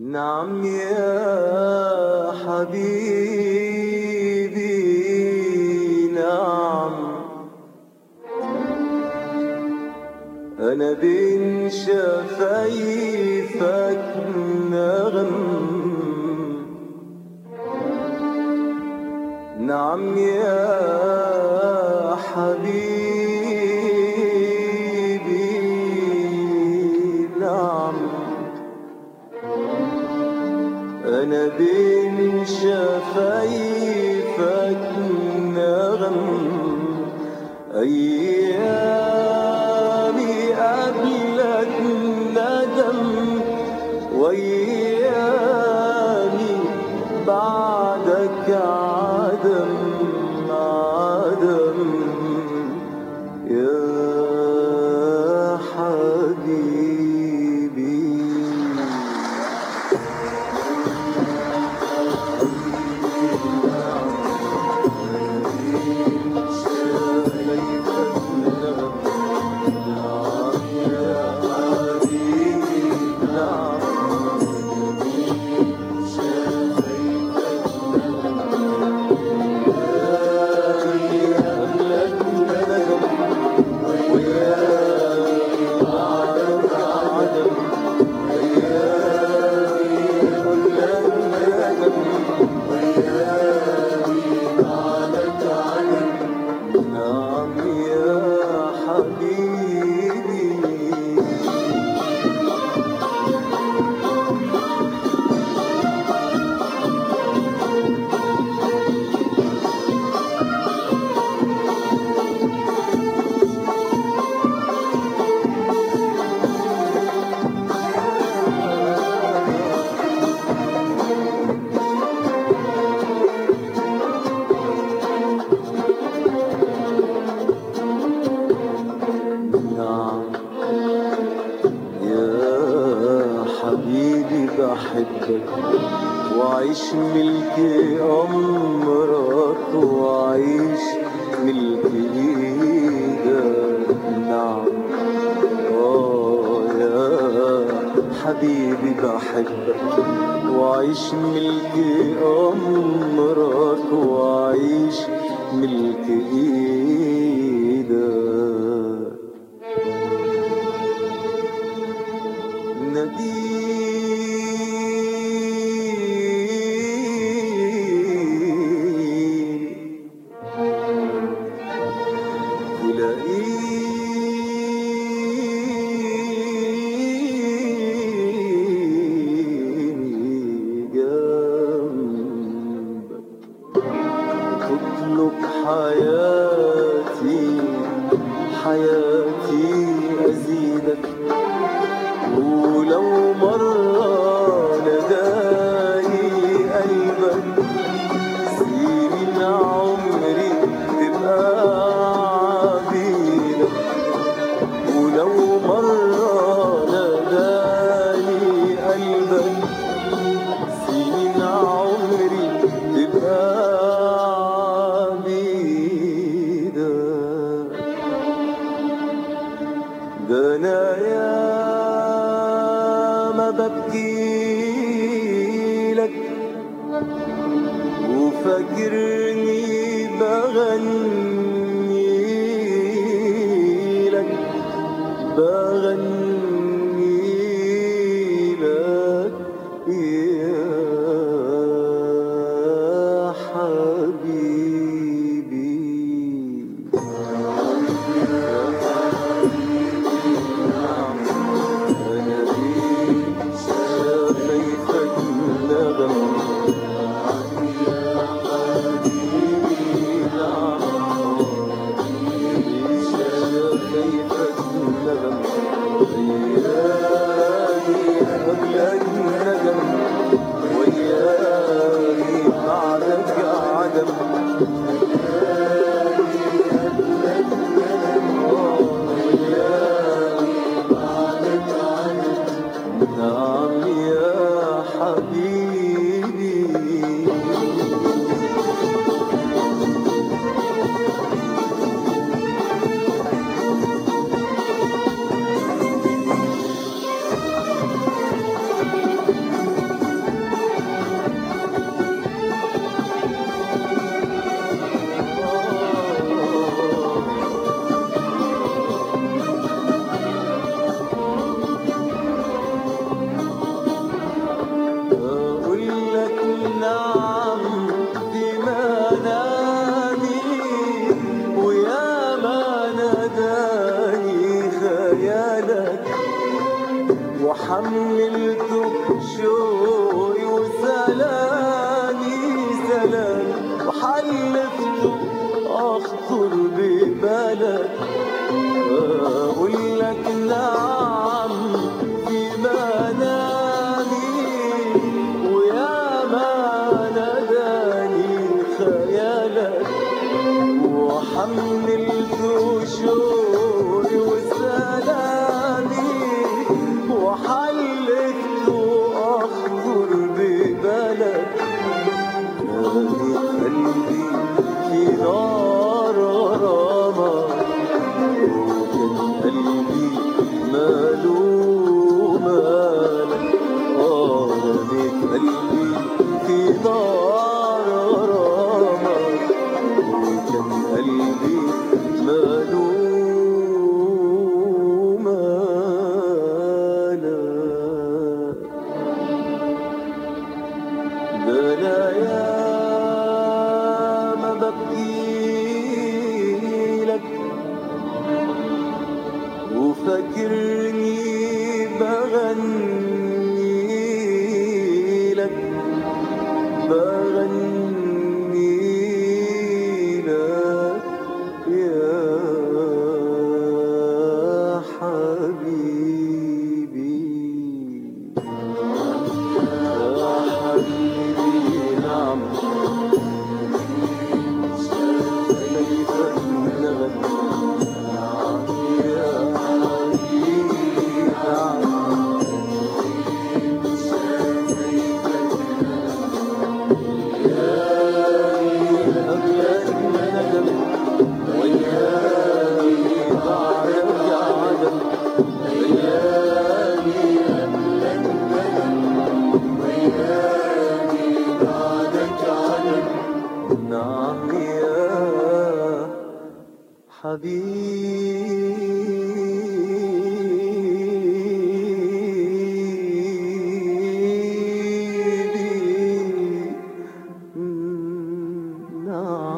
نعم يا حبيبي نعم أنا بين شفايفك نغم نعم يا حبيبي نعم أنا بين شفايفك نغم أيامي قبلك ندم وأيامي بعدك عدم عدم يا حبيبي نعم يا حبيبي نعم يا حبيبي بحبك وعيش ملك أمرك وعيش ملك إيدك نعم آه يا حبيبي بحبك وعيش ملك أمرك وعيش ملك إيدك نبيل تلاقيني جنبك تطلب حياتي حياتي أزيدك ولو مرة ناداني قلبك سنين عمري تبقى عبيدك ولو مرة ناداني قلبك سنين عمري تبقى عبيدك ده انا يا ما ببكي لك وفاكرني بغني لك بغني لك يا حبيبي أنا بيك شفايفك نغم شفايفك نغم وياي قبلك ندم وياي بعدك عدم نعم يا حبيبي وحملته شوقي وسلامي سلام وحلفته اخطر ببلد اقول لك نعم في منامي ويا ما ناداني خيالك وحملت شوقي وسلامي وحلفت اخطر ببلد كان قلبي في نار غرامه وكان قلبي ماله مالك اه رميت قلبي في نار غرامك وكان قلبي ماله مالك ده انا ياما ببكيلك وفاكرني بغني لك بغني لك يا حبيبي يا حبيبي نعم كيف نغني نعم يا حبيبي نعم نعم يا حبيبي نعم